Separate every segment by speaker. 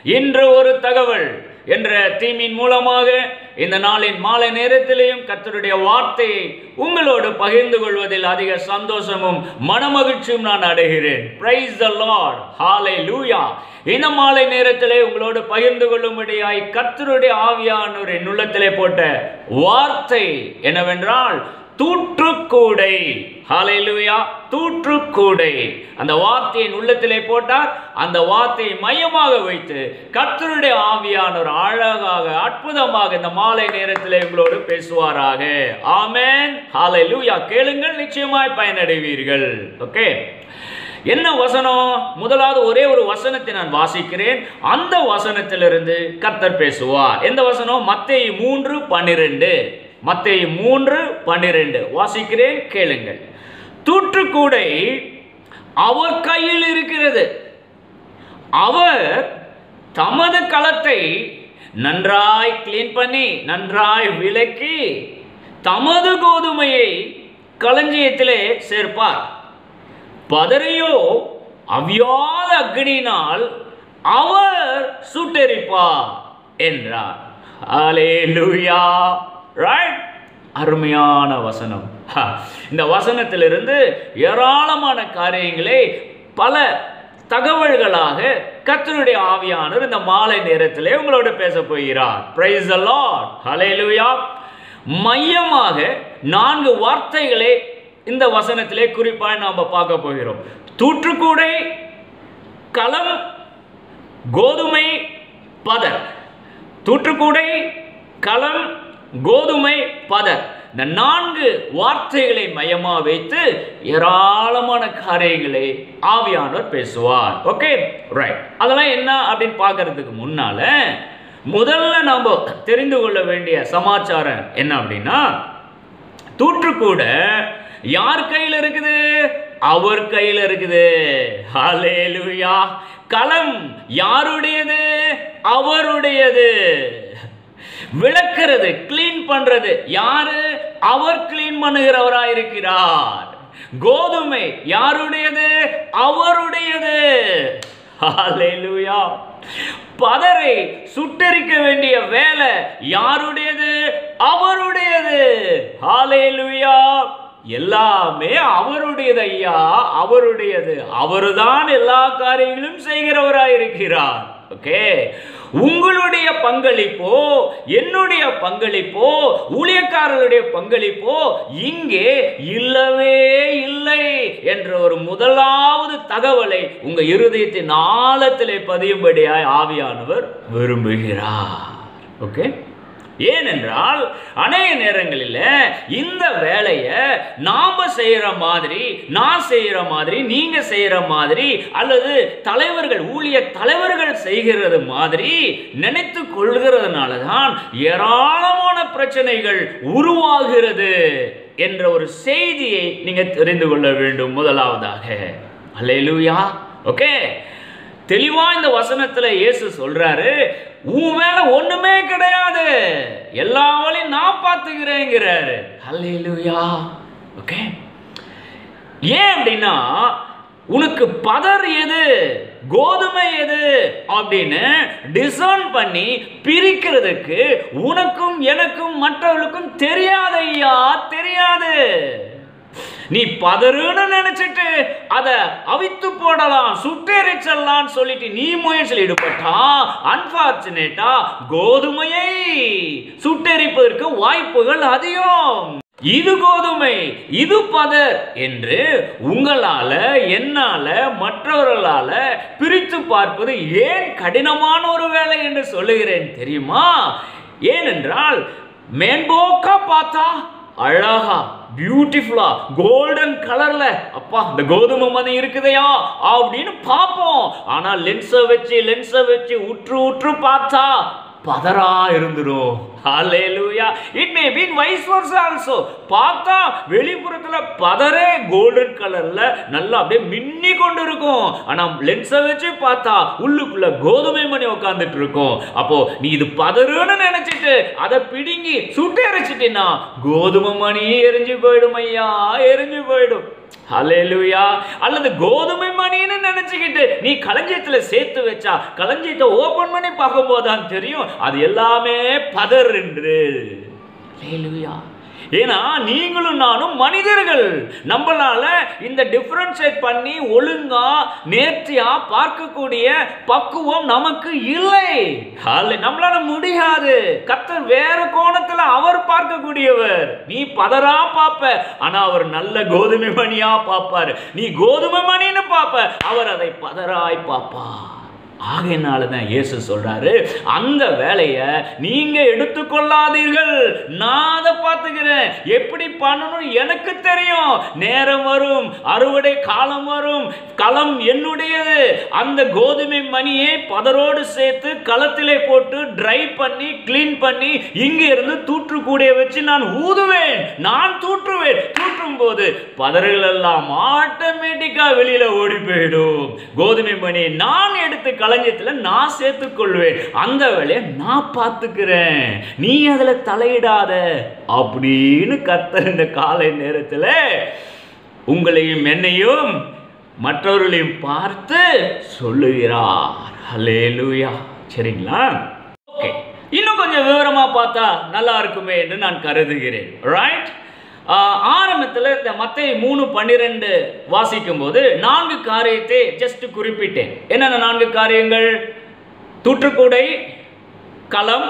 Speaker 1: இன்று ஒரு தகவல் என்ற தீமின் மூலமாக இந்த நாளின் மாலை நேரத்திலேயும் கர்த்தருடைய வார்த்தையை உங்களோடு பகிர்ந்து கொள்வதில் அதிக சந்தோஷமும் மனமகிழ்ச்சியும் நான் அடைகிறேன் பிரைஸ் த லார்ட் ஹாலே லூயா இந்த மாலை நேரத்திலே உங்களோடு பகிர்ந்து கொள்ளும்படியாய் கர்த்தருடைய ஆவியானோர் என் உள்ளத்திலே போட்ட வார்த்தை என்னவென்றால் தூற்றுக்கூடை ஹalleluya தூற்றுக்கூடை அந்த வார்த்தையின் உள்ளத்திலே போட்டார் அந்த வார்த்தையை மையமாக வைத்து கர்த்தருடைய ஆவியானவர் அழகாக அற்புதமாக இந்த மாலை நேரத்திலே உங்களோடு பேசுவாராக ஆமென் ஹalleluya கேளுங்கள் நிச்சயமாய் பயனடைவீர்கள் ஓகே என்ன வசனம் முதலாவது ஒரே ஒரு வசனத்தை நான் வாசிக்கிறேன் அந்த வசனத்திலிருந்து கர்த்தர் பேசுவார் எந்த வசனம் மத்தேயு மூன்று பன்னிரெண்டு மத்தேயு மூன்று பன்னிரெண்டு வாசிக்கிறேன் கேளுங்கள் தூற்றுக்கூடை அவர் கையில் இருக்கிறது அவர் தமது களத்தை நன்றாய் கிளீன் பண்ணி நன்றாய் விலக்கி தமது கோதுமையை களஞ்சியத்திலே சேர்ப்பார் பதரையோ அவ்வியாத அக்னியினால் அவர் சுட்டெரிப்பார் என்றார் ஹalleluya ரைட் அருமையான வசனம் ஹ, இந்த வசனத்திலிருந்து ஏராளமான காரியங்களை பல தகவல்களாக கர்த்தருடைய ஆவியானவர் இந்த மாலை நேரத்திலே உங்களோட பேச போகிறார் பிரைஸ் த லார்ட் ஹalleluya மையமாக நான்கு வார்த்தைகளை இந்த வசனத்திலே குறிப்பாக நாம் பார்க்க போகிறோம் தூற்றுக்கூடை களம் கோதுமை பதர் தூற்றுக்கூடை களம் கோதுமை பதர் இந்த நான்கு வார்த்தைகளை மையமா வைத்து ஏராளமான காரியங்களை ஆவியானவர் பேசுவார் ஓகே ரைட் அதெல்லாம் என்ன அப்படின்னு பார்க்கறதுக்கு முன்னால முதல்ல நாம் தெரிந்து கொள்ள வேண்டிய சமாச்சாரம் என்ன அப்படின்னா தூற்றுக்கூட யார் கையில் இருக்குது அவர் கையில் இருக்குது ஹalleluya களம் யாருடையது அவருடையது விளக்குறது க்ளீன் பண்றது யாரு அவர் க்ளீன் பண்ணுகிறவராய் இருக்கிறார் கோதுமை யாருடையது அவருடையது ஹalleluya பதரை சுட்டரிக்க வேண்டிய வேலை யாருடையது அவருடையது ஹalleluya எல்லாமே அவருடையது ஐயா அவருடையது அவர்தான் எல்லா காரியங்களும் செய்கிறவராய் இருக்கிறார் ஓகே உங்களுடைய பங்களிப்போ என்னுடைய பங்களிப்போ ஊழியக்காரர்களுடைய பங்களிப்போ இங்கே இல்லவே இல்லை என்ற ஒரு முதலாவது தகவலை உங்க இருதயத்தின் ஆழத்திலே பதியும்படியாய் ஆவியானவர் விரும்புகிறார் ஓகே ஏனென்றால் அநேக நேரங்களில் இந்த வேலையை நாம செய்யற மாதிரி நான் செய்யற மாதிரி நீங்க செய்யற மாதிரி அல்லது தலைவர்கள் ஊழிய தலைவர்கள் செய்கிறது மாதிரி நினைத்து கொள்கிறதுனால தான் ஏராளமான பிரச்சனைகள் உருவாகிறது என்ற ஒரு செய்தியை நீங்க தெரிந்து கொள்ள வேண்டும் முதலாவதாக அல்லேலூயா ஓகே தெளிவா இந்த வசனத்துல இயேசு சொல்றாரு உன் மேல ஒண்ணுமே கிடையாது எல்லா வழியும் நான் பார்த்துக்கிறேங்கிறாரு அல்லேலூயா ஓகே ஏன் அப்படின்னா உனக்கு பதர் எது கோதுமை எது அப்படின்னு டிசைன் பண்ணி பிரிக்கிறதுக்கு உனக்கும் எனக்கும் மற்றவர்களுக்கும் தெரியாது ஐயா தெரியாது நீ பதறுன்னு நினைச்சிட்டு அத அவித்து போடலாம் சுட்டெரிச்சலாம் சொல்லிட்டு நீ முயற்சியில் ஈடுபட்டா அன்பார்ச்சுனேட்டா கோதுமையை சுட்டெரிப்பதற்கு வாய்ப்புகள் அதிகம் இது கோதுமை இது பதர் என்று உங்களால என்னால மற்றவர்களால பிரித்து பார்ப்பது ஏன் கடினமான ஒரு வேலை என்று சொல்லுகிறேன் தெரியுமா ஏனென்றால் மேம்போக்கா பார்த்தா அழகா பியூட்டிஃபுல்லா கோல்டன் கலர்ல அப்பா இந்த கோதுமை மணி இருக்குதையா அப்படின்னு பார்ப்போம் ஆனா லென்ஸை வச்சு லென்ஸை வச்சு உற்று உற்று பார்த்தா பதரா இருந்துரும் hallelujah it may be vice versa also பார்த்தா வெளிப்புறத்துல பதரே கோல்டன் கலர்ல நல்லா அப்படியே மின்னி கொண்டு இருக்கும் ஆனா லென்ஸை வச்சு பார்த்தா உள்ளுக்குள்ள கோதுமை மணி உட்கார்ந்துட்டு இருக்கும் அப்போ நீ இது பதறுன்னு நினைச்சிட்டு அதை பிடுங்கி சுட்டு எரிச்சிட்டீன்னா கோதுமை மணி எரிஞ்சு போயிடும் ஐயா எரிஞ்சு போயிடும் ஹalleluya அல்லது கோதுமை மணின்னு நினைச்சுக்கிட்டு நீ களஞ்சியத்துல சேர்த்து வச்சா களஞ்சியத்தை ஓபன் பண்ணி பார்க்கும்போது தான் தெரியும் அது எல்லாமே பதர் என்று ஹalleluya ஏன்னா நீங்களும் நானும் மனிதர்கள் நம்மளால இந்த டிஃபரன்ஷியேட் பண்ணி ஒழுங்கா நேர்த்தியா பார்க்கக்கூடிய பக்குவம் நமக்கு இல்லை ஹalleluya. நம்மளால முடியாது கர்த்தர் வேற கோணத்துல அவர் பார்க்கக்கூடியவர் நீ பதரா பார்ப்ப ஆனா அவர் நல்ல கோதுமை மணியா பார்ப்பார் நீ கோதுமை மணின்னு பார்ப்ப அவர் அதை பதராய் பார்ப்பார் ஆகையினால தான் இயேசு சொல்றாரு அந்த வேலையை நீங்க எடுத்துக்கொள்ளாதீர்கள் நான் அதை பார்த்துக்கிறேன் எப்படி பண்ணணும் எனக்கு தெரியும் நேரம் வரும் அறுவடை காலம் வரும் களம் என்னுடையது அந்த கோதுமை மணியை பதரோடு சேர்த்து களத்திலே போட்டு ட்ரை பண்ணி க்ளீன் பண்ணி இங்க இருந்து தூற்றுக்கூடிய வச்சு நான் ஊதுவேன் நான் தூற்றுவேன் தூற்றும் போது பதறுகள் எல்லாம் ஆட்டோமேட்டிக்கா வெளியில ஓடி போயிடும் கோதுமை மணியை நான் எடுத்து களஞ்சியத்துல நான் சேர்த்துக்கொள்வேன் அந்த வேலையை நான் பார்த்துக்கிறேன் நீ அதுல தலையிடாத அப்படின்னு கர்த்தர் இந்த காலை நேரத்துல உங்களையும் என்னையும் மற்றவர்களையும் பார்த்து சொல்லுகிறார் ஹalleluya சரிங்களா ஓகே இன்னும் கொஞ்சம் விவரமா பார்த்தா நல்லா இருக்குமே என்று நான் கருதுகிறேன் ரைட் ஆரம்பத்தில் இந்த மத்தை மூணு பன்னிரெண்டு வாசிக்கும் போது நான்கு காரியத்தை ஜஸ்ட் குறிப்பிட்டேன் என்னென்ன நான்கு காரியங்கள் தூற்றுக்கூடை களம்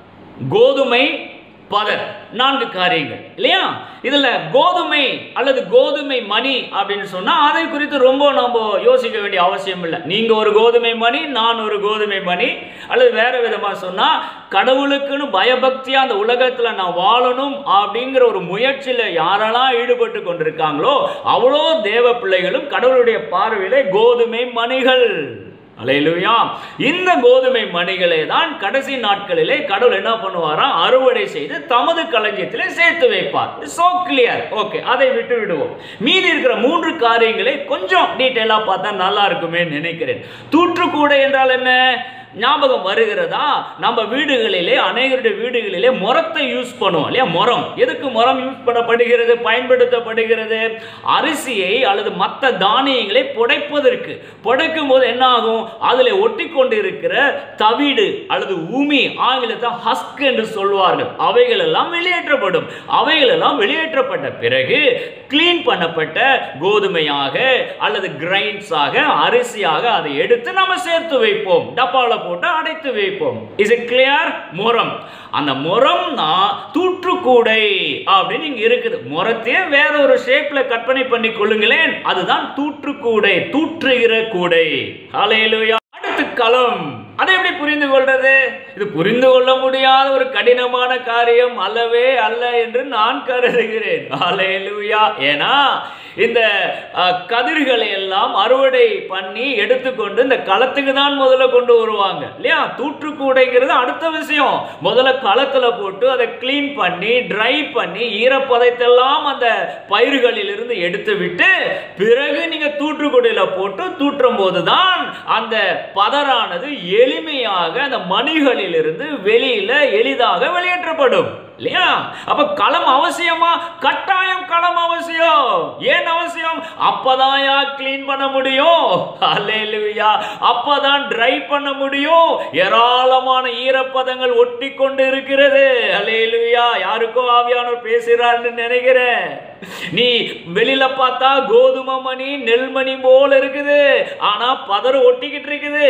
Speaker 1: கோதுமை பதர் நான்கு காரியங்கள் இல்லையா இதுல கோதுமை அல்லது கோதுமை மணி அப்படின்னு சொன்னா அதை குறித்து ரொம்ப நம்ம யோசிக்க வேண்டிய அவசியம் இல்லை நீங்க ஒரு கோதுமை மணி நான் ஒரு கோதுமை மணி அல்லது வேற விதமா சொன்னா கடவுளுக்குன்னு பயபக்தியா அந்த உலகத்துல நான் வாழணும் அப்படிங்கிற ஒரு முயற்சியில யாரெல்லாம் ஈடுபட்டு கொண்டிருக்காங்களோ அவ்வளோ தேவ பிள்ளைகளும் கடவுளுடைய பார்வையிலே கோதுமை மணிகள் அலையிலுயா இந்த கோதுமை மணிகளை தான் கடைசி நாட்களிலே கடவுள் என்ன பண்ணுவாராம் அறுவடை செய்து தமது களஞ்சியத்திலே சேர்த்து வைப்பார் சோ கிளியர் ஓகே அதை விட்டு விடுவோம் மீதி இருக்கிற மூன்று காரியங்களை கொஞ்சம் டீட்டெயிலா பார்த்தா நல்லா இருக்குமே நினைக்கிறேன் தூற்றுக்கூடை என்றால் என்ன ஞாபகம் வருகிறதா நம்ம வீடுகளிலே அநேகருடைய வீடுகளிலே முறத்தை யூஸ் பண்ணுவோம் இல்லையா முறம் எதுக்கு முறம் யூஸ் பண்ணப்படுகிறது பயன்படுத்தப்படுகிறது அரிசியை அல்லது மற்ற தானியங்களை புடைப்பதற்கு புடைக்கும் போது என்ன ஆகும் அதில் ஒட்டி கொண்டு இருக்கிற தவிடு அல்லது உமி ஆங்கிலத்தை ஹஸ்க் என்று சொல்வார்கள் அவைகள் எல்லாம் வெளியேற்றப்படும் அவைகள் எல்லாம் வெளியேற்றப்பட்ட பிறகு கிளீன் பண்ணப்பட்ட கோதுமையாக அல்லது கிரைண்ட்ஸாக அரிசியாக அதை எடுத்து நம்ம சேர்த்து வைப்போம் டப்பாவில் போட்டு அடைத்து வைப்போம் இஸ் இட் கிளியர் முறம் அந்த முறம் தான் தூற்றுக்கூடை அப்படின்னு இங்க இருக்குது முறத்தையே வேற ஒரு ஷேப்ல கற்பனை பண்ணி கொள்ளுங்களேன் அதுதான் தூற்றுக்கூடை தூற்றுகிற கூடை ஹalleluya அடுத்து களம் அதை எப்படி புரிந்து கொள்றது இது புரிந்து கொள்ள முடியாத ஒரு கடினமான காரியம் அல்லவே அல்ல என்று நான் கருதுகிறேன் ஹalleluya ஏன்னா இந்த அஹ், கதிர்களை எல்லாம் அறுவடை பண்ணி எடுத்துக்கொண்டு இந்த களத்துக்கு தான் முதல்ல கொண்டு வருவாங்க இல்லையா தூற்றுக்கூடைங்கிறது அடுத்த விஷயம் முதல்ல களத்துல போட்டு அதை க்ளீன் பண்ணி ட்ரை பண்ணி ஈரப்பதத்தெல்லாம் அந்த பயிர்களில் இருந்து எடுத்து விட்டு பிறகு நீங்க தூற்றுக்குடையில போட்டு தூற்றும் போதுதான் அந்த பதரானது எளிமையாக அந்த மணிகளில் இருந்து வெளியில எளிதாக வெளியேற்றப்படும் இல்லையா அப்ப களம் அவசியமா கட்டாயம் களம் அவசியம் ஏன் அவசியம் அப்பதான்யா க்ளீன் பண்ண முடியும் அல்லேலூயா அப்பதான் ட்ரை பண்ண முடியும் ஏராளமான ஈரப்பதங்கள் ஒட்டி கொண்டு இருக்கிறது அல்லேலூயா யாருக்கோ ஆவியானவர் பேசுறாருன்னு நினைக்கிறேன் நீ வெளியில பார்த்தா கோதுமை மணி நெல்மணி போல இருக்குது ஆனா பதறு ஒட்டிக்கிட்டு இருக்குது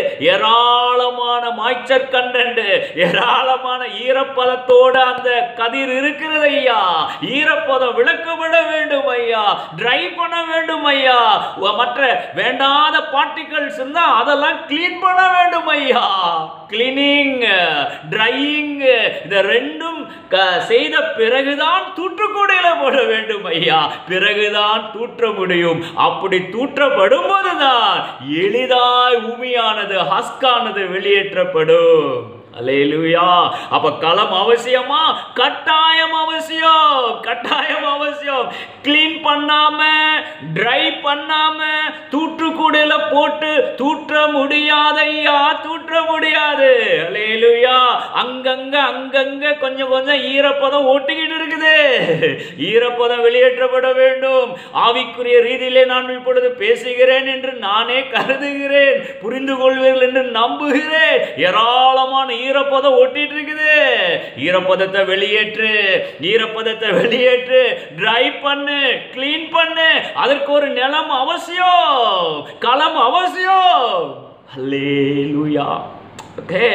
Speaker 1: ஏராளமான மாய்ச்சர் கண்டன்ட் ஏராளமான ஈரப்பதத்தோட அந்த கதிர் இருக்கிறது ஐயா ஈரப்பதம் விளக்கப்பட வேண்டும் ஐயா ட்ரை பண்ண வேண்டும் ஐயா உ- மற்ற வேண்டாத பார்ட்டிகல்ஸ் இருந்தா அதெல்லாம் க்ளீன் பண்ண வேண்டும் ஐயா கிளீனிங் ட்ரையிங் இந்த ரெண்டும் க- செய்த பிறகுதான் தூற்றுக்கூடையில போட வேண்டும் ஐயா பிறகுதான் தூற்ற முடியும் அப்படி தூற்றப்படும் போதுதான் எளிதாய் உமியானது ஹஸ்கானது வெளியேற்றப்படும் அல்லேலூயா அப்ப களம் அவசியமா கட்டாயம் அவசியம் கட்டாயம் அவசியம் க்ளீன் பண்ணாம ட்ரை பண்ணாம தூற்றுக்கூடையில போட்டு தூற்ற முடியாதையா தூற்ற முடியாது அல்லேலூயா அங்கங்க அங்கங்க கொஞ்சம் கொஞ்சம் ஈரப்பதம் ஒட்டிக்கிட்டு இருக்குது ஈரப்பதம் வெளியேற்றப்பட வேண்டும் ஆவிக்குரிய ரீதியிலே நான் இப்பொழுது பேசுகிறேன் என்று நானே கருதுகிறேன் புரிந்து கொள்வீர்கள் என்று நம்புகிறேன் ஏராளமான ஈரப்பதம் ஒட்டிட்டு இருக்குது ஈரப்பதத்தை வெளியேற்று ஈரப்பதத்தை வெளியேற்று ட்ரை பண்ணு க்ளீன் பண்ணு அதற்கு ஒரு நிலம் அவசியம் களம் அவசியம் அல்லேலூயா ஓகே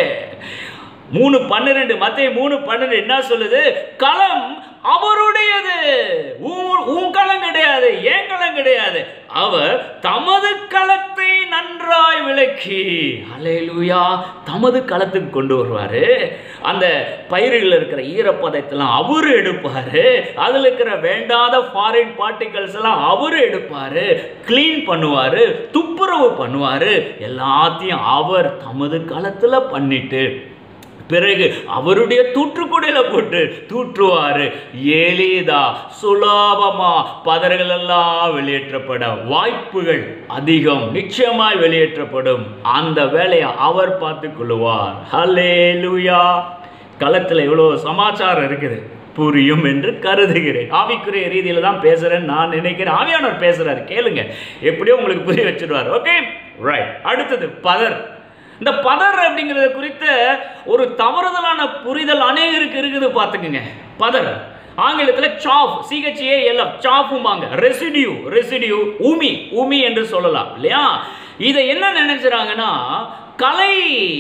Speaker 1: மூணு பன்னிரெண்டு மத்திய மூணு பன்னிரெண்டு என்ன சொல்லுது களம் அவருடையது உன் உன் களம் கிடையாது ஏன் களம் கிடையாது அவர் தமது களத்தை நன்றாய் விளக்கி அலையலூயா தமது களத்துக்கு கொண்டு வருவாரு அந்த பயிர்கள் இருக்கிற ஈரப்பதத்தெல்லாம் அவரு எடுப்பாரு அதுல இருக்கிற வேண்டாத ஃபாரின் பார்ட்டிகல்ஸ் எல்லாம் அவரு எடுப்பாரு க்ளீன் பண்ணுவாரு துப்புரவு பண்ணுவாரு எல்லாத்தையும் அவர் தமது களத்துல பண்ணிட்டு பிறகு அவருடைய தூற்றுக்குடையில போட்டு தூற்றுவாரு எளிதா சுலபமா பதர்கள் எல்லாம் வெளியேற்றப்பட வாய்ப்புகள் அதிகம் நிச்சயமாய் வெளியேற்றப்படும் அந்த வேலையை அவர் பார்த்து கொள்ளுவார் ஹலே லூயா களத்தில் இவ்வளோ சமாச்சாரம் இருக்குது புரியும் என்று கருதுகிறேன் ஆவிக்குரிய ரீதியில தான் பேசுறேன்னு நான் நினைக்கிறேன் ஆவியானவர் பேசுறாரு கேளுங்க எப்படியோ உங்களுக்கு புரிய வச்சிருவார் ஓகே ரைட் அடுத்தது பதர் இந்த பதர் அப்படிங்கிறது குறித்த ஒரு தவறுதலான புரிதல் அநேகருக்கு இருக்குது பார்த்துக்குங்க பதர் ஆங்கிலத்தில் சாஃப் சிஹெச்ஏ எல்எஃப் சாஃபுமாங்க ரெசிடியூ ரெசிடியூ உமி உமி என்று சொல்லலாம் இல்லையா இதை என்ன நினைச்சுறாங்கன்னா கலை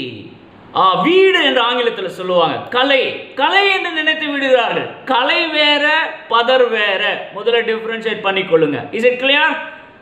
Speaker 1: ஆ, வீடு என்று ஆங்கிலத்தில் சொல்லுவாங்க கலை கலை என்று நினைத்து விடுகிறார்கள் கலை வேற பதர் வேற முதல்ல டிஃபரன்ஷியேட் பண்ணிக்கொள்ளுங்க இஸ் இட் கிளியர்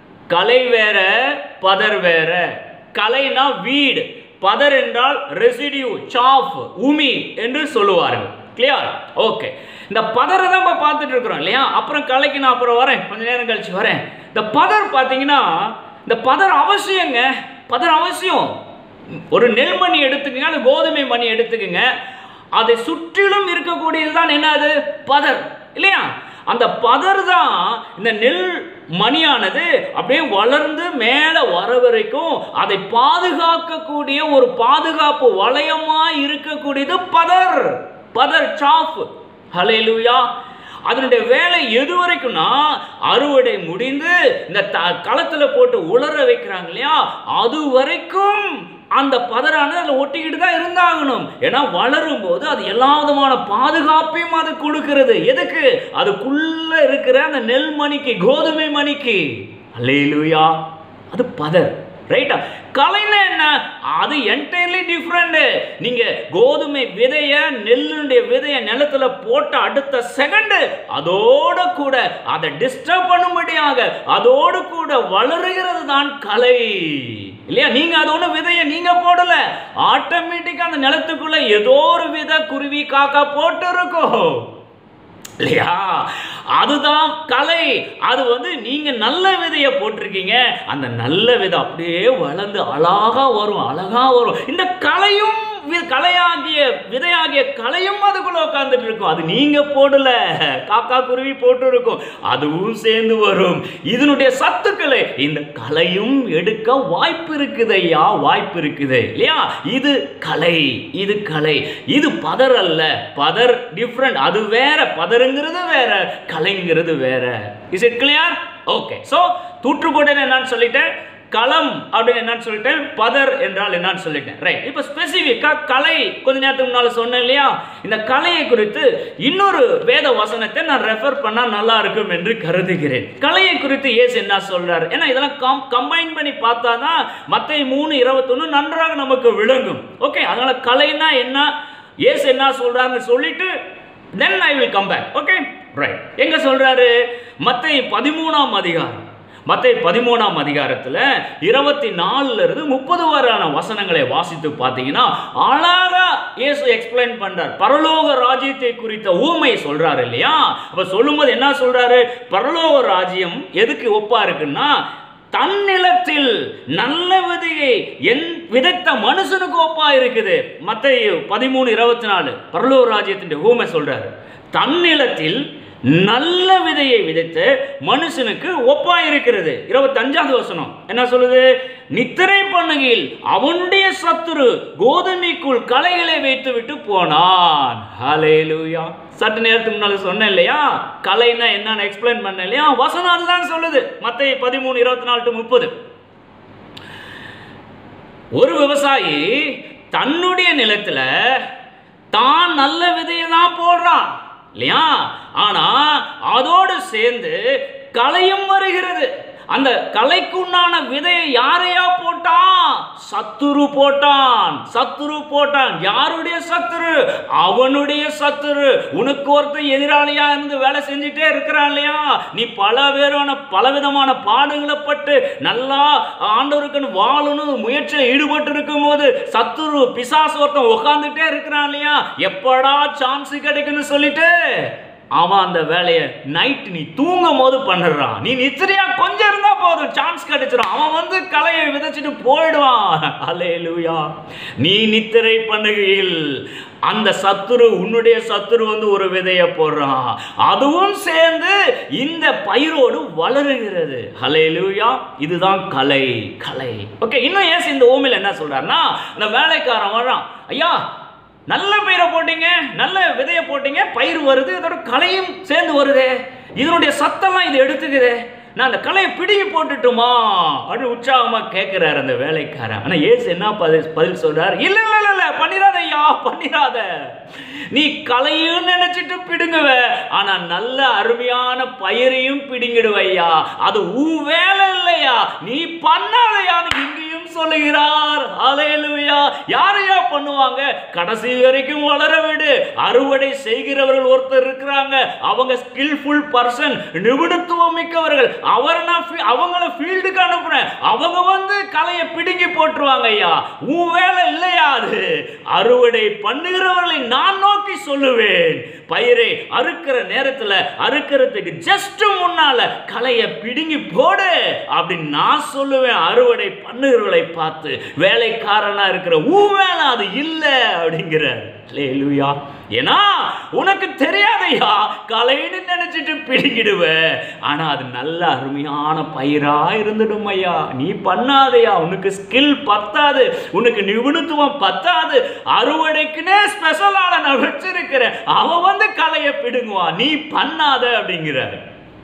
Speaker 1: கலை வேற பதர் வேற கலைனா வீடு பதர் என்றால் ரெசிடியூ சாஃப் உமி என்று சொல்லுவார்கள் கிளியர் ஓகே இந்த பதரை தான் இப்போ பார்த்துட்டு இருக்கிறோம் இல்லையா அப்புறம் கலைக்கு நான் அப்புறம் வரேன் கொஞ்ச நேரம் கழிச்சு வரேன் இந்த பதர் பார்த்தீங்கன்னா இந்த பதர் அவசியங்க பதர் அவசியம் ஒரு நெல் மணி எடுத்துக்கங்க அது கோதுமை மணி எடுத்துக்கங்க அதை சுற்றிலும் இருக்கக்கூடியது தான் என்னது பதர் இல்லையா அந்த பதர் தான் இந்த நெல் மணியானது அப்படியே வளர்ந்து மேலே வர வரைக்கும் அதை பாதுகாக்கக்கூடிய ஒரு பாதுகாப்பு வளையமா இருக்கக்கூடியது பதர் பதர் சாஃப் ஹalleluya அதனுடைய வேலை எது வரைக்கும்னா அறுவடை முடிந்து இந்த த களத்தில் போட்டு உலர வைக்கிறாங்க இல்லையா அது வரைக்கும் அந்த பதறானது அதில் ஒட்டிக்கிட்டு தான் இருந்தாகணும் ஏன்னா வளரும் போது அது எல்லா விதமான பாதுகாப்பையும் அது கொடுக்கிறது எதுக்கு அதுக்குள்ள இருக்கிற அந்த நெல் மணிக்கு கோதுமை மணிக்கு அல்லேலூயா அது பதர் ரைட்டா கலைன்னா என்ன அது என்டையர்லி டிஃப்ரெண்ட் நீங்க கோதுமை விதைய நெல்லுடைய விதைய நிலத்துல போட்ட அடுத்த செகண்ட் அதோட கூட அதை டிஸ்டர்ப் பண்ணும்படியாக அதோடு கூட வளருகிறது தான் கலை இல்லையா நீங்க அதோட விதைய நீங்க போடல ஆட்டோமேட்டிக்கா அந்த நிலத்துக்குள்ள ஏதோ ஒரு வித குருவி காக்கா போட்டு இருக்கும் இல்லையா அதுதான் கலை அது வந்து நீங்க நல்ல விதைய போட்டிருக்கீங்க அந்த நல்ல விதை அப்படியே வளர்ந்து அழகா வரும் அழகா வரும் இந்த கலையும் வி- கலையாகிய விதையாகிய கலையும் அதுக்குள்ள உட்காந்துட்டு இருக்கும் அது நீங்க போடல காக்கா குருவி போட்டு இருக்கும் அதுவும் சேர்ந்து வரும் இதனுடைய சத்துக்களை இந்த கலையும் எடுக்க வாய்ப்பு இருக்குது ஐயா வாய்ப்பு இருக்குது இல்லையா இது கலை இது கலை இது பதர் அல்ல பதர் டிஃப்ரெண்ட் அது வேற பதருங்கிறது வேற கலைங்கிறது வேற is it clear okay so தூற்றுக்கோட்டைன்னு என்னன்னு சொல்லிட்டேன் களம் அப்படின்னு என்னன்னு சொல்லிட்டேன் பதர் என்றால் என்னன்னு சொல்லிட்டேன் ரைட் இப்போ ஸ்பெசிஃபிக்கா கலை கொஞ்ச நேரத்துக்கு முன்னால சொன்னேன் இல்லையா இந்த கலையை குறித்து இன்னொரு வேத வசனத்தை நான் ரெஃபர் பண்ணா நல்லா இருக்கும் என்று கருதுகிறேன் கலையை குறித்து ஏசு என்ன சொல்றாரு ஏன்னா இதெல்லாம் கம் கம்பைன் பண்ணி பார்த்தா தான் மற்ற மூணு இருபத்தொன்னு நன்றாக நமக்கு விளங்கும் ஓகே அதனால கலைனா என்ன ஏசு என்ன சொல்றாருன்னு சொல்லிட்டு then I will come back okay right எங்க சொல்றாரு மத்திய பதிமூணாம் அதிகாரம் மத்திய பதிமூணாம் அதிகாரத்தில் இருபத்தி நாலுல இருந்து முப்பது வரையான வசனங்களை வாசித்து பார்த்தீங்கன்னா அழகா இயேசு எக்ஸ்பிளைன் பண்றார் பரலோக ராஜ்யத்தை குறித்த ஊமை சொல்றாரு இல்லையா அப்ப சொல்லும்போது என்ன சொல்றாரு பரலோக ராஜ்யம் எதுக்கு ஒப்பா இருக்குன்னா தன்னிலத்தில் நல்ல விதையை என் விதைத்த மனுஷனுக்கு ஒப்பா இருக்குது மத்திய பதிமூணு இருபத்தி நாலு பரலோக ராஜ்யத்தின் ஊமை சொல்றாரு தன்னிலத்தில் நல்ல விதையை விதைத்து மனுஷனுக்கு ஒப்பாயிருக்கிறது இருபத்தஞ்சாவது வசனம் என்ன சொல்லுது நித்திரை பண்ணுகையில் அவனுடைய சத்துரு கோதுமைக்குள் களைகளை வைத்து விட்டு போனான் ஹalleluya சற்று நேரத்துக்கு முன்னால சொன்னேன் இல்லையா கலைன்னா என்னன்னு எக்ஸ்பிளைன் பண்ணேன் இல்லையா வசனம் அதுதான் சொல்லுது மத்திய பதிமூணு இருபத்தி நாலு டு முப்பது ஒரு விவசாயி தன்னுடைய நிலத்துல தான் நல்ல விதையை தான் போடுறான் இல்லையா ஆனா அதோடு சேர்ந்து களையும் வருகிறது அந்த கலைக்குண்டான விதையை யாரையா போட்டான் சத்துரு போட்டான் சத்துரு போட்டான் யாருடைய சத்துரு அவனுடைய சத்துரு உனக்கு ஒருத்தன் எதிராளியா இருந்து வேலை செஞ்சுட்டே இருக்கிறான் இல்லையா நீ பல பேரான பலவிதமான பாடுகளை பட்டு நல்லா ஆண்டவருக்குன்னு வாழணும் முயற்சியில் ஈடுபட்டு இருக்கும்போது சத்துரு பிசாசு ஒருத்தன் உட்காந்துட்டே இருக்கிறான் இல்லையா எப்படா சான்ஸ் கிடைக்குன்னு சொல்லிட்டு அவன் அந்த வேலையை நைட் நீ தூங்கும் போது பண்ணுறான் நீ நிச்சரியா கொஞ்சம் இருந்தா போதும் சான்ஸ் கிடைச்சிடும் அவன் வந்து கலையை விதைச்சிட்டு போயிடுவான் அல்லேலூயா நீ நித்திரை பண்ணுகையில் அந்த சத்துரு உன்னுடைய சத்துரு வந்து ஒரு விதையை போடுறான் அதுவும் சேர்ந்து இந்த பயிரோடு வளருகிறது ஹலேலூயா இதுதான் கலை கலை ஓகே இன்னும் ஏன் இந்த ஓமையில் என்ன சொல்றாருன்னா அந்த வேலைக்காரன் வர்றான் ஐயா நல்ல பயிரை போட்டீங்க நல்ல விதையை போட்டீங்க பயிர் வருது இதோட களையும் சேர்ந்து வருதே இதனுடைய சத்தம்லாம் இது எடுத்துக்குதே நான் அந்த கலையை பிடுங்கி போட்டுட்டுமா அப்படின்னு உற்சாகமா கேட்கிறாரு அந்த வேலைக்காரன் ஆனா ஏசு என்ன பதில் பதில் சொல்றாரு இல்ல இல்ல இல்ல இல்ல பண்ணிராத ஐயா பண்ணிராத நீ கலையும் நினைச்சிட்டு பிடுங்குவ ஆனா நல்ல அருமையான பயிரையும் பிடுங்கிடுவ ஐயா அது உன் வேலை இல்லையா நீ பண்ணாதையான்னு இங்கேயும் சொல்லுகிறார் அலையலுயா யாரையா பண்ணுவாங்க கடைசி வரைக்கும் வளர விடு அறுவடை செய்கிறவர்கள் ஒருத்தர் இருக்கிறாங்க அவங்க ஸ்கில்ஃபுல் பர்சன் நிபுணத்துவம் மிக்கவர்கள் அவர் நான் ஃபீ- அவங்கள ஃபீல்டுக்கு அனுப்புறேன் அவங்க வந்து கலையை பிடுங்கி போட்டுருவாங்க ஐயா உன் வேலை இல்லையா அது அறுவடை பண்ணுகிறவர்களை நான் நோக்கி சொல்லுவேன் பயிரை அறுக்கிற நேரத்துல அறுக்கிறதுக்கு ஜஸ்ட் முன்னால கலையை பிடுங்கி போடு அப்படின்னு நான் சொல்லுவேன் அறுவடை பண்ணுகிறவர்களை பார்த்து வேலைக்காரனா இருக்கிற உன் வேலை அது இல்லை அப்படிங்கிறார் லேலுயா ஏன்னா உனக்கு தெரியாதையா கலைன்னு நினைச்சிட்டு பிடிக்கிடுவ ஆனா அது நல்ல அருமையான பயிரா இருந்துடும் ஐயா நீ பண்ணாதையா உனக்கு ஸ்கில் பத்தாது உனக்கு நிபுணத்துவம் பத்தாது அறுவடைக்குன்னே ஸ்பெஷல் ஆளை நான் வச்சிருக்கிறேன் அவன் வந்து கலையை பிடுங்குவான் நீ பண்ணாத அப்படிங்கிறாரு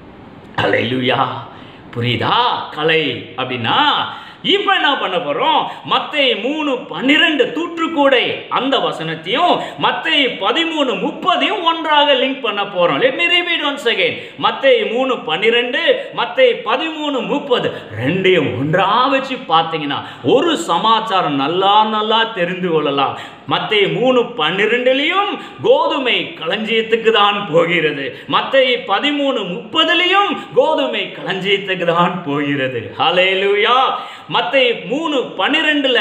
Speaker 1: அலையிலுயா புரியுதா கலை அப்படின்னா இப்போ என்ன பண்ண போறோம் மத்தை மூணு பன்னிரெண்டு தூற்றுக்கூடை அந்த வசனத்தையும் மத்தை பதிமூணு முப்பதையும் ஒன்றாக லிங்க் பண்ண போறோம் let me repeat once again மத்தை மூணு பன்னிரெண்டு மத்தை பதிமூணு முப்பது ரெண்டையும் ஒன்றா வச்சு பார்த்தீங்கன்னா ஒரு சமாச்சாரம் நல்லா நல்லா தெரிந்து கொள்ளலாம் மத்திய மூணு பன்னிரெண்டுலையும் கோதுமை களஞ்சியத்துக்கு தான் போகிறது மத்திய பதிமூணு முப்பதுலையும் கோதுமை களஞ்சியத்துக்கு தான் போகிறது ஹalleluya மத்திய மூணு பன்னிரெண்டுல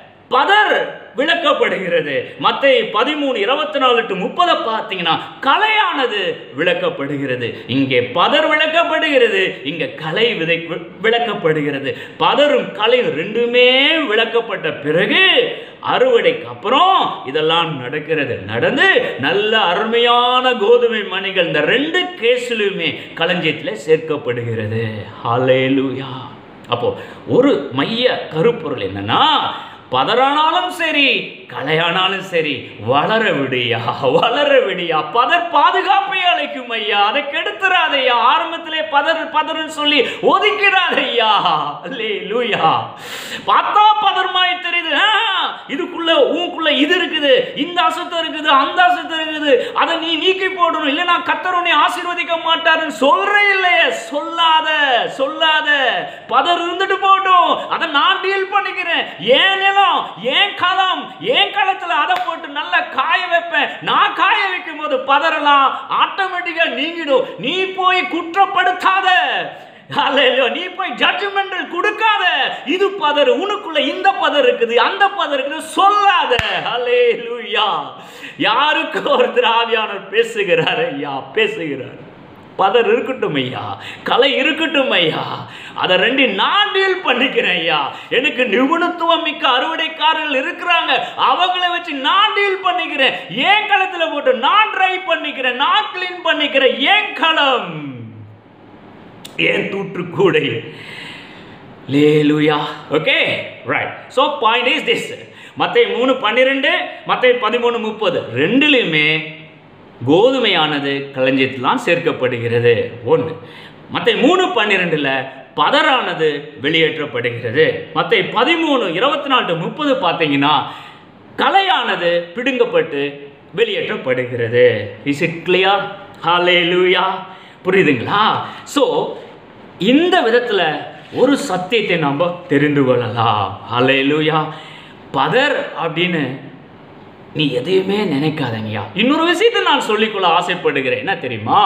Speaker 1: பதர் விளக்கப்படுகிறது மத்திய பதிமூணு இருபத்தி நாலு டு முப்பதை பார்த்தீங்கன்னா கலையானது விளக்கப்படுகிறது இங்கே பதர் விளக்கப்படுகிறது இங்க கலை விதை வி- விளக்கப்படுகிறது பதரும் கலையும் ரெண்டுமே விளக்கப்பட்ட பிறகு அறுவடைக்கு அப்புறம் இதெல்லாம் நடக்கிறது நடந்து நல்ல அருமையான கோதுமை மணிகள் இந்த ரெண்டு கேஸ்லையுமே களஞ்சியத்தில் சேர்க்கப்படுகிறது ஹalleluya அப்போ ஒரு மைய கருப்பொருள் என்னன்னா பதறானாலும் சரி கலையானாலும் சரி வளர விடியா வளர விடியா பதர் பாதுகாப்பை அழைக்கும் ஐயா அதை கெடுத்துறாதையா ஆரம்பத்திலே பதர் பதர்னு சொல்லி ஒதுக்கிறாதையா அல்லே லூயா பார்த்தா பதர்மாய் தெரியுது ஆ, இதுக்குள்ள உனக்குள்ள இது இருக்குது இந்த அசத்தம் இருக்குது அந்த அசத்தம் இருக்குது அதை நீ நீக்கி போடணும் இல்லைன்னா கத்தர் உன்னை ஆசீர்வதிக்க மாட்டாருன்னு சொல்றே இல்லையே சொல்லாத சொல்லாத பதர் இருந்துட்டு போட்டும் அதை நான் டீல் பண்ணிக்கிறேன் ஏன் நிலம் ஏன் களம் ஏன் களத்துல அதை போட்டு நல்லா காய வைப்பேன் நான் காய வைக்கும் போது பதறலாம் ஆட்டோமேட்டிக்கா நீங்கிடும் நீ போய் குற்றப்படுத்தாத ஹalleluya. நீ போய் ஜட்ஜ்மெண்டல் கொடுக்காத இது பதறு உனக்குள்ள இந்த பதர் இருக்குது அந்த பதர் இருக்குது சொல்லாத ஹalleluya யாருக்கு ஒருத்தர் ஆவியானவர் பேசுகிறார் ஐயா பேசுகிறார் பதர் இருக்கட்டும் ஐயா கலை இருக்கட்டும் ஐயா அதை ரெண்டு நான் டீல் பண்ணிக்கிறேன் ஐயா எனக்கு நிபுணத்துவம் மிக்க அறுவடைக்காரர்கள் இருக்கிறாங்க அவங்கள வச்சு நான் டீல் பண்ணிக்கிறேன் ஏன் களத்துல போட்டு நான் ட்ரை பண்ணிக்கிறேன் நான் கிளீன் பண்ணிக்கிறேன் ஏன் களம் ஏன் தூற்றுக்கூடை hallelujah okay right so point is this மற்ற மூணு பன்னிரெண்டு மற்ற பதிமூணு முப்பது ரெண்டுலையுமே கோதுமையானது களஞ்சியத்திலாம் சேர்க்கப்படுகிறது ஒன்று மற்ற மூணு பன்னிரெண்டில் பதரானது வெளியேற்றப்படுகிறது மற்ற பதிமூணு இருபத்தி நாலு to முப்பது பார்த்தீங்கன்னா கலையானது பிடுங்கப்பட்டு வெளியேற்றப்படுகிறது இஸ் இட் கிளியர் ஹாலே லூயா புரியுதுங்களா ஸோ இந்த விதத்தில் ஒரு சத்தியத்தை நாம் தெரிந்து கொள்ளலாம் ஹலே லூயா பதர் அப்படின்னு நீ எதையுமே நினைக்காதங்கய்யா இன்னொரு விஷயத்தை நான் சொல்லிக்கொள்ள ஆசைப்படுகிறேன் என்ன தெரியுமா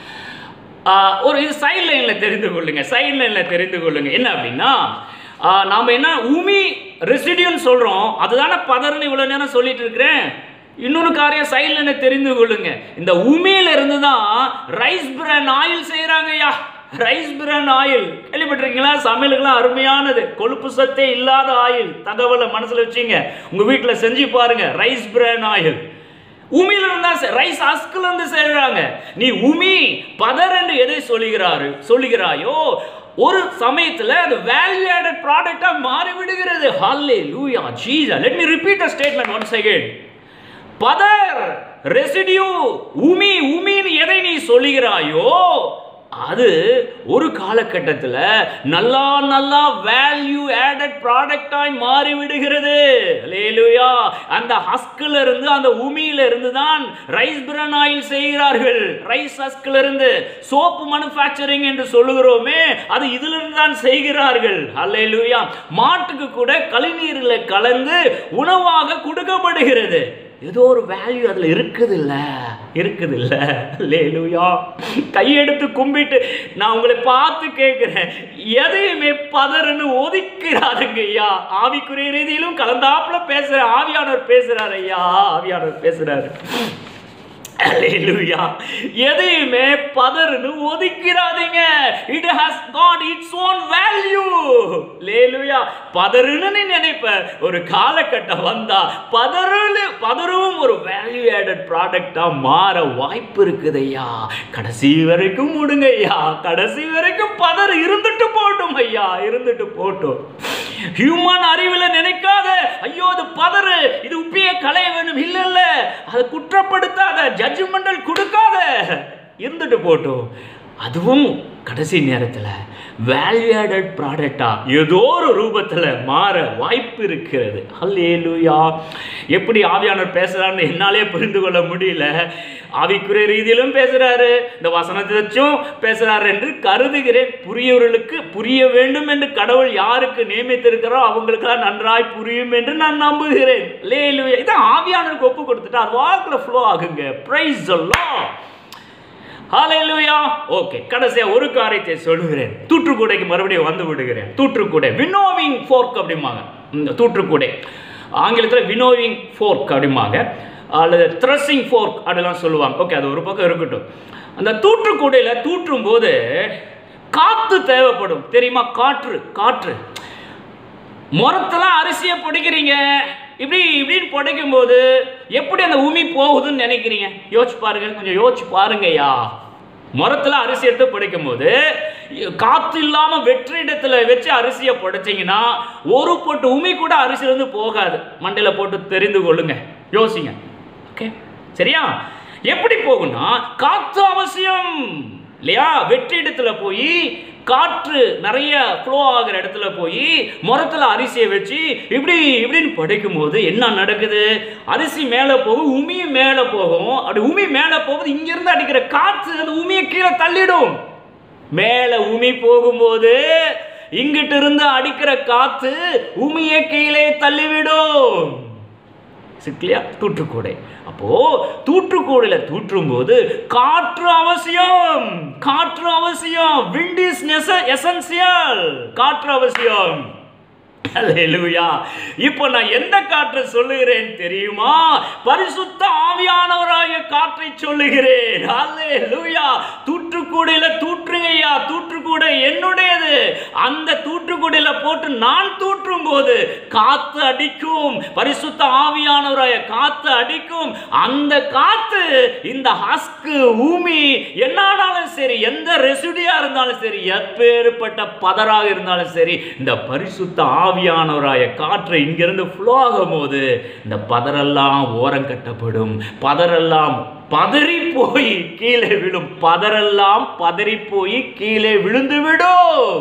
Speaker 1: ஆஹ் ஒரு இது சைட் லைனில் தெரிந்து கொள்ளுங்க சைட் லைனில் தெரிந்து கொள்ளுங்க என்ன அப்படின்னா ஆஹ் நாம என்ன உமி ரெசிடியூன்னு சொல்கிறோம் அதுதானே பதர்னு இவ்வளோ நேரம் சொல்லிட்டு இருக்கிறேன் இன்னொரு காரியம் சைட் லைனை தெரிந்து கொள்ளுங்க இந்த உமியில இருந்து தான் ரைஸ் பிரான் ஆயில் செய்கிறாங்கய்யா ரைஸ் பிரான் ஆயில் கேள்விப்பட்டிருக்கீங்களா சமையலுக்குலாம் அருமையானது கொழுப்பு சத்தே இல்லாத ஆயில் தகவலை மனசில் வச்சுங்க உங்கள் வீட்டில் செஞ்சு பாருங்க ரைஸ் பிரான் ஆயில் உமியில இருந்தா ரைஸ் அஸ்குல இருந்து செய்றாங்க நீ உமி பதர் என்று எதை சொல்லுகிறாரு சொல்லுகிறாயோ ஒரு சமயத்துல அது வேல்யூ ஆடட் ப்ராடக்டா மாறி விடுகிறது hallelujah Jesus let me repeat a statement once again பதர் ரெசிடியூ உமி உமின்னு எதை நீ சொல்லுகிறாயோ அது ஒரு காலகட்டத்தில் நல்லா நல்லா வேல்யூ ஆடட் ப்ராடக்டாய் மாறி விடுகிறது லேலுயா அந்த ஹஸ்கில் இருந்து அந்த உமியில இருந்து தான் ரைஸ் பிரான் ஆயில் செய்கிறார்கள் ரைஸ் ஹஸ்கில் இருந்து சோப்பு மேனுஃபேக்சரிங் என்று சொல்லுகிறோமே அது இதிலிருந்து தான் செய்கிறார்கள் அல்லேலூயா மாட்டுக்கு கூட கழிநீரில் கலந்து உணவாக கொடுக்கப்படுகிறது ஏதோ ஒரு வேல்யூ அதில் இருக்குது இல்ல இருக்குது இல்ல லேலுயா கையெடுத்து கும்பிட்டு நான் உங்களை பார்த்து கேட்குறேன் எதையுமே பதறுன்னு ஒதுக்கிறாருங்க ஐயா ஆவிக்குரிய ரீதியிலும் கலந்தாப்புல பேசுற ஆவியானவர் பேசுறாரு ஐயா ஆவியானவர் பேசுறாரு Hallelujah. எதையுமே பதறுன்னு ஒதுக்கிறாதீங்க it has got its own value hallelujah பதறுன்னு நீ நினைப்ப ஒரு காலகட்டம் வந்தா பதறுல பதறும் ஒரு வேல்யூ ஆடட் ப்ராடக்டா மாற வாய்ப்பு இருக்குது ஐயா கடைசி வரைக்கும் முடுங்க ஐயா கடைசி வரைக்கும் பதறு இருந்துட்டு போட்டும் ஐயா இருந்துட்டு போட்டும் ஹியூமன் அறிவில் நினைக்காத ஐயோ அது பதறு இது உப்பிய களைய வேணும் இல்ல இல்ல அதை குற்றப்படுத்தாத ஜட்ஜ்மெண்டல் கொடுக்காத இருந்துட்டு போட்டும் அதுவும் கடைசி நேரத்தில் வேல்யூ ஆடட் ப்ராடக்டா ஏதோ ஒரு ரூபத்தில் மாற வாய்ப்பு இருக்கிறது அல்லேலூயா எப்படி ஆவியானவர் பேசுகிறான்னு என்னாலே புரிந்து கொள்ள முடியல ஆவிக்குரிய ரீதியிலும் பேசுகிறாரு இந்த வசனத்தை வச்சும் பேசுகிறாரு என்று கருதுகிறேன் புரியவர்களுக்கு புரிய வேண்டும் என்று கடவுள் யாருக்கு நியமித்திருக்கிறோ அவங்களுக்கெல்லாம் நன்றாய் புரியும் என்று நான் நம்புகிறேன் லேலுயா இதான் ஆவியானவருக்கு ஒப்பு கொடுத்துட்டா அது வாக்கில் ஃப்ளோ ஆகுங்க ப்ரைஸ் எல்லாம் ஹalleluya ஓகே கடைசியா ஒரு காரியத்தை சொல்லுகிறேன் தூற்றுக்கூடைக்கு மறுபடியும் வந்து விடுகிறேன் தூற்றுக்கூடை வினோவிங் ஃபோர்க் அப்படிம்பாங்க இந்த தூற்றுக்கூடை ஆங்கிலத்தில் வினோவிங் ஃபோர்க் அப்படிம்பாங்க அல்லது த்ரஸிங் ஃபோர்க் அப்படிலாம் சொல்லுவாங்க ஓகே அது ஒரு பக்கம் இருக்கட்டும் அந்த தூற்றுக்கூடையில் தூற்றும் போது காற்று தேவைப்படும் தெரியுமா காற்று காற்று முரத்தெல்லாம் அரிசியை பொடிக்கிறீங்க இப்படி இப்படின்னு புடைக்கும் போது எப்படி அந்த உமி போகுதுன்னு நினைக்கிறீங்க யோசிச்சு பாருங்க கொஞ்சம் யோசிச்சு பாருங்கய்யா முரத்தில் அரிசி எடுத்து புடைக்கும் போது காற்று இல்லாமல் வெற்றிடத்தில் வச்சு அரிசியை புடைச்சிங்கன்னா ஒரு பொட்டு உமி கூட அரிசியிலேருந்து போகாது மண்டையில் போட்டு தெரிந்து கொள்ளுங்க யோசிங்க ஓகே சரியா எப்படி போகும்னா காற்று அவசியம் இல்லையா வெற்றிடத்துல போய் காற்று நிறைய ஃப்ளோ ஆகிற இடத்துல போய் முரத்தில் அரிசியை வச்சு இப்படி இப்படின்னு படைக்கும் போது என்ன நடக்குது அரிசி மேலே போகும் உமி மேலே போகும் அப்படி உமி மேலே போகுது இங்கிருந்து அடிக்கிற காற்று அந்த உமியை கீழே தள்ளிடும் மேலே உமி போகும்போது இங்கிட்டு இருந்து அடிக்கிற காற்று உமியை கீழே தள்ளிவிடும் சிக்லியா தூற்றுக்கூடை அப்போ தூற்றுக்கூடையில் தூற்றும் போது காற்று அவசியம் காற்று அவசியம் விண்ட் இஸ் எசென்சியல் காற்று அவசியம் அல்லேலூயா இப்போ நான் எந்த காற்றை சொல்லுகிறேன் தெரியுமா பரிசுத்த ஆவியானவராய காற்றை சொல்லுகிறேன் அல்லேலூயா தூற்றுக்கூடையில தூற்றுங்கய்யா தூற்றுக்கூடை என்னுடையது அந்த தூற்றுக்கூடையில போட்டு நான் தூற்றும் போது காத்து அடிக்கும் பரிசுத்த ஆவியானவராய காத்து அடிக்கும் அந்த காத்து இந்த ஹஸ்கு ஊமி என்னானாலும் சரி எந்த ரெசிடியா இருந்தாலும் சரி எப்பேற்பட்ட பதராக இருந்தாலும் சரி இந்த பரிசுத்த ஆவியானவராய காற்று இங்கிருந்து ஃப்ளோ ஆகும் போது இந்த பதரெல்லாம் ஓரம் கட்டப்படும் பதரெல்லாம் பதறி போய் கீழே விழும் பதரெல்லாம் பதறி போய் கீழே விழுந்து விடும்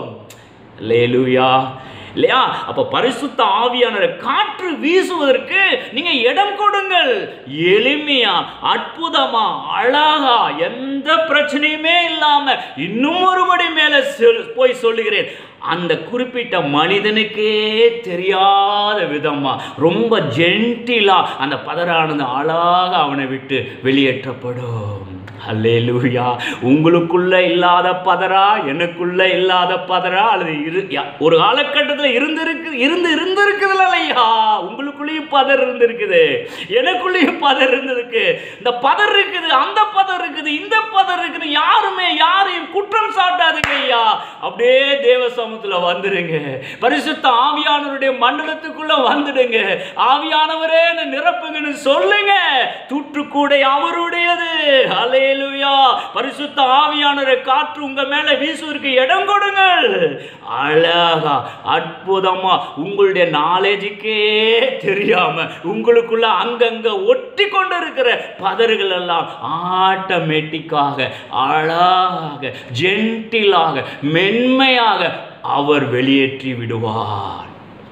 Speaker 1: லேலுயா இல்லையா அப்ப பரிசுத்த ஆவியானவர் காற்று வீசுவதற்கு நீங்க இடம் கொடுங்கள் எளிமையா அற்புதமா அழகா எந்த பிரச்சனையுமே இல்லாம இன்னும் ஒருபடி மேல சொல்- போய் சொல்லுகிறேன் அந்த குறிப்பிட்ட மனிதனுக்கே தெரியாத விதமா ரொம்ப ஜென்டிலா அந்த பதறானது அழகாக அவனை விட்டு வெளியேற்றப்படும் அல்லேலூயா உங்களுக்குள்ள இல்லாத பதரா எனக்குள்ள இல்லாத பதரா அல்லது இரு யா- ஒரு காலகட்டத்தில் இருந்திருக்கு இருந்து இருந்திருக்குதுல இல்லையா உங்களுக்குள்ளேயும் பதர் இருந்திருக்குது எனக்குள்ளேயும் பதர் இருந்திருக்கு இந்த பதர் இருக்குது அந்த பதர் இருக்குது இந்த பதர் இருக்குது யாருமே யாரையும் குற்றம் சாட்டாதுங்க ஐயா அப்படியே தேவ சமூகத்துல வந்துருங்க பரிசுத்த ஆவியானவருடைய மண்டலத்துக்குள்ள வந்துடுங்க ஆவியானவரே என்னை நிரப்புங்கன்னு சொல்லுங்க தூற்றுக்கூடை அவருடையது அலேலுயா பரிசுத்த ஆவியானவரை காற்று உங்க மேல வீசுவதற்கு இடம் கொடுங்கள் அழகா அற்புதமா உங்களுடைய நாலேஜுக்கே தெரியாம உங்களுக்குள்ள அங்கங்க ஒட்டி கொண்டு இருக்கிற பதறுகள் எல்லாம் ஆட்டோமேட்டிக்காக அழகாக ஜென்டிலாக மென்மையாக அவர் வெளியேற்றி விடுவார்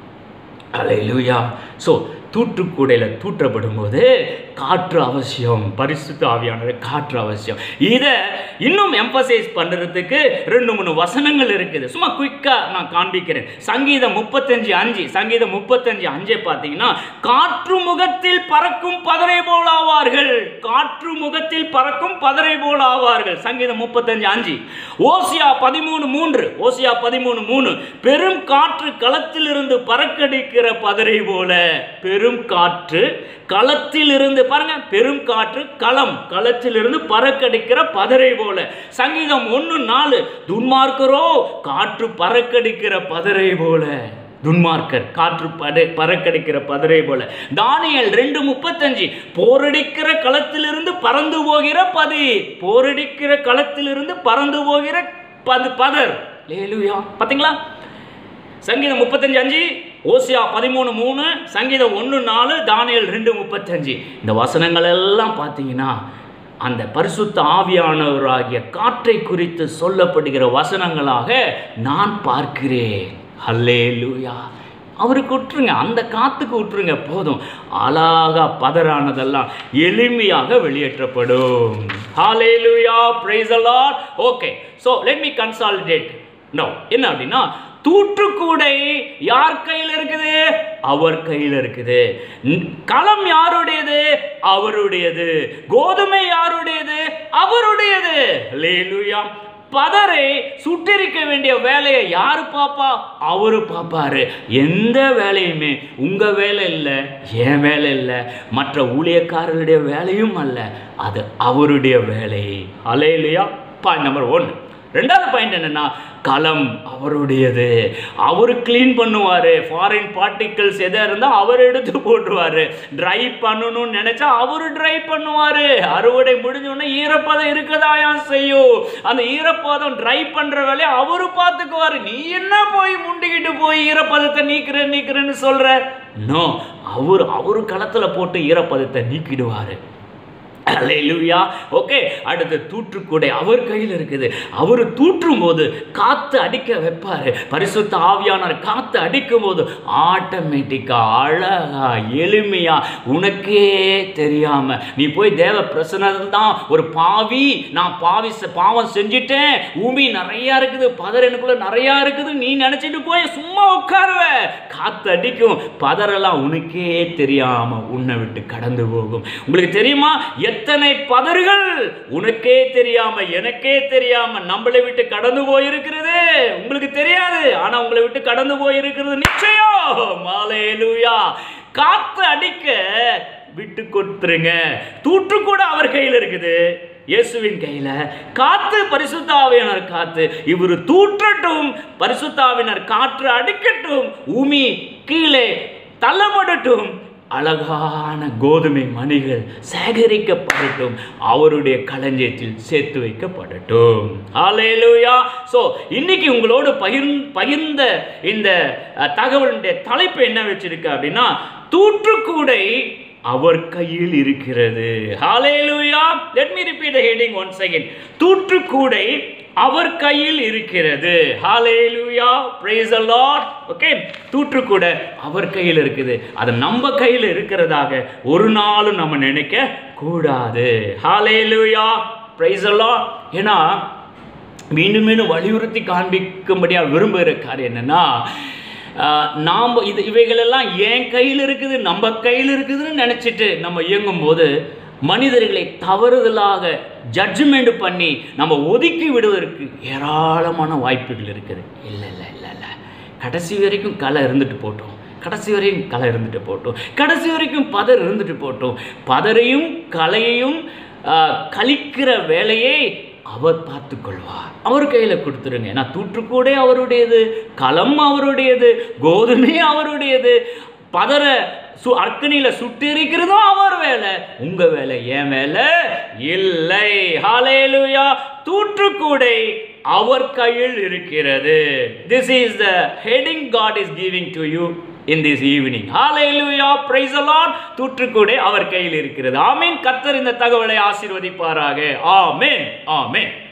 Speaker 1: அலையிலுயா ஸோ தூற்றுக்கூடையில் தூற்றப்படும் போது காற்று அவசியம் பரிசுத்த ஆவியானவர் காற்று அவசியம் இதை இன்னும் எம்பசைஸ் பண்ணுறதுக்கு ரெண்டு மூணு வசனங்கள் இருக்குது சும்மா குயிக்காக நான் காண்பிக்கிறேன் சங்கீதம் முப்பத்தஞ்சு அஞ்சு சங்கீதம் முப்பத்தஞ்சு அஞ்சை பார்த்தீங்கன்னா காற்று முகத்தில் பறக்கும் பதரை போல் ஆவார்கள் காற்று முகத்தில் பறக்கும் பதரை போல் ஆவார்கள் சங்கீதம் முப்பத்தஞ்சு அஞ்சு ஓசியா பதிமூணு மூன்று ஓசியா பதிமூணு மூணு பெரும் காற்று களத்தில் இருந்து பறக்கடிக்கிற பதரை போல பெரும் காற்று களத்தில் இருந்து பாருங்க பெரும் காற்று களம் களத்தில் இருந்து பறக்கடிக்கிற பதரை போல சங்கீதம் ஒன்று நாலு துன்மார்க்கரோ காற்று பறக்கடிக்கிற பதரை போல துன்மார்க்கர் காற்று படை பறக்கடிக்கிற பதரை போல தானியல் ரெண்டு முப்பத்தஞ்சு போரடிக்கிற களத்திலிருந்து பறந்து போகிற பதி போரடிக்கிற களத்திலிருந்து பறந்து போகிற பது பதர் லேலுயா பாத்தீங்களா சங்கீதம் முப்பத்தஞ்சு அஞ்சு ஓசியா பதிமூணு மூணு சங்கீதம் ஒன்று நாலு தானியல் ரெண்டு முப்பத்தஞ்சு இந்த வசனங்கள் எல்லாம் பார்த்தீங்கன்னா அந்த பரிசுத்த ஆவியானவராகிய காற்றை குறித்து சொல்லப்படுகிற வசனங்களாக நான் பார்க்கிறேன் ஹல்லே லூயா அவருக்கு விட்டுருங்க அந்த காத்துக்கு விட்டுருங்க போதும் அழகா பதறானதெல்லாம் எளிமையாக வெளியேற்றப்படும் hallelujah praise the lord okay so let me consolidate no என்ன அப்படின்னா தூற்றுக்கூடை யார் கையில் இருக்குது அவர் கையில் இருக்குது ந- களம் யாருடையது அவருடையது கோதுமை யாருடையது அவருடையது லேலுயா பதரை சுட்டிருக்க வேண்டிய வேலையை யாரு பாப்பா அவரு பாப்பாரு எந்த வேலையுமே உங்க வேலை இல்லை என் வேலை இல்லை மற்ற ஊழியக்காரர்களுடைய வேலையும் அல்ல அது அவருடைய வேலை அலையிலையா பாயிண்ட் நம்பர் ஒன் ரெண்டாவது பாயிண்ட் என்னன்னா களம் அவருடையது அவர் க்ளீன் பண்ணுவார் ஃபாரின் பார்ட்டிகல்ஸ் எதாக இருந்தால் அவர் எடுத்து போட்டுருவார் ட்ரை பண்ணணும்னு நினச்சா அவர் ட்ரை பண்ணுவார் அறுவடை முடிஞ்ச உடனே ஈரப்பதம் இருக்கதாயா செய்யும் அந்த ஈரப்பதம் ட்ரை பண்ணுற வேலையை அவர் பார்த்துக்குவார் நீ என்ன போய் முண்டிக்கிட்டு போய் ஈரப்பதத்தை நீக்கிறேன் நீக்கிறேன்னு சொல்கிற நோ அவர் அவர் களத்தில் போட்டு ஈரப்பதத்தை நீக்கிடுவார் அல்லேலூயா ஓகே அடுத்து தூற்றுக்கூடை அவர் கையில் இருக்குது அவர் தூற்றும் போது காத்து அடிக்க வைப்பாரு பரிசுத்த ஆவியானவர் காத்து அடிக்கும் போது ஆட்டோமேட்டிக்கா அழகா எளிமையா உனக்கே தெரியாம நீ போய் தேவ பிரசனத்தில் தான் ஒரு பாவி நான் பாவி செ- பாவம் செஞ்சிட்டேன் பூமி நிறைய இருக்குது பதர் எனக்குள்ள நிறைய இருக்குது நீ நினைச்சிட்டு போய் சும்மா உட்காருவ காத்து அடிக்கும் பதரெல்லாம் உனக்கே தெரியாம உன்னை விட்டு கடந்து போகும் உங்களுக்கு தெரியுமா எத்தனை பதர்கள் உனக்கே தெரியாம எனக்கே தெரியாம நம்மளை விட்டு கடந்து போயிருக்கிறது உங்களுக்கு தெரியாது ஆனா ஆனா உங்களை விட்டு கடந்து போயிருக்கிறது நிச்சயம் மாலேலூயா காத்து அடிக்க விட்டு கொடுத்துருங்க தூற்று கூட அவர் கையில் இருக்குது இயேசுவின் கையில காத்து பரிசுத்தாவியனர் காத்து இவர் தூற்றட்டும் பரிசுத்தாவினர் காற்று அடிக்கட்டும் பூமி கீழே தள்ளப்படட்டும் அழகான கோதுமை மணிகள் சேகரிக்கப்படட்டும் அவருடைய களஞ்சியத்தில் சேர்த்து வைக்கப்படட்டும் ஹalleluya ஸோ இன்னைக்கு உங்களோடு பகிர் பகிர்ந்த இந்த அஹ், தகவலுடைய தலைப்பு என்ன வச்சிருக்கு அப்படின்னா தூற்றுக்கூடை அவர் கையில் இருக்கிறது ஹalleluya let me repeat the heading once again தூற்றுக்கூடை அவர் கையில் இருக்கிறது hallelujah praise the lord okay தூற்றுக்கூடை அவர் கையில் இருக்குது அது நம்ம கையில் இருக்கிறதாக ஒரு நாளும் நம்ம நினைக்க கூடாது ஹalleluya praise the lord ஏன்னா மீண்டும் மீண்டும் வலியுறுத்தி காண்பிக்கும்படியாக விரும்புகிற காரியம் என்னன்னா ஆஹ், நாம் இது இவைகளெல்லாம் என் கையில் இருக்குது நம்ம கையில் இருக்குதுன்னு நினச்சிட்டு நம்ம இயங்கும் போது மனிதர்களை தவறுதலாக ஜட்ஜ்மெண்ட் பண்ணி நம்ம ஒதுக்கி விடுவதற்கு ஏராளமான வாய்ப்புகள் இருக்குது இல்லை இல்லை இல்லை இல்லை கடைசி வரைக்கும் கலை இருந்துட்டு போட்டோம் கடைசி வரையும் கலை இருந்துட்டு போட்டோம் கடைசி வரைக்கும் பதர் இருந்துட்டு போட்டோம் பதரையும் கலையையும் ஆஹ், கழிக்கிற வேலையை அவர் பார்த்து கொள்வார் அவர் கையில் கொடுத்துருங்க ஏன்னா தூற்றுக்கூடே அவருடையது களம் அவருடையது கோதுமை அவருடையது பதற சு அர்க்கனியில் சுட்டு இருக்கிறதும் அவர் வேலை உங்க வேலை என் வேலை இல்லை ஹalleluya தூற்றுக்கூடை அவர் கையில் இருக்கிறது this is the heading God is giving to you in this evening hallelujah praise the lord தூற்றுக்கூடை அவர் கையில் இருக்கிறது ஆமென் கர்த்தர் இந்த தகவலை ஆசீர்வதிப்பாராக ஆமென் ஆமென்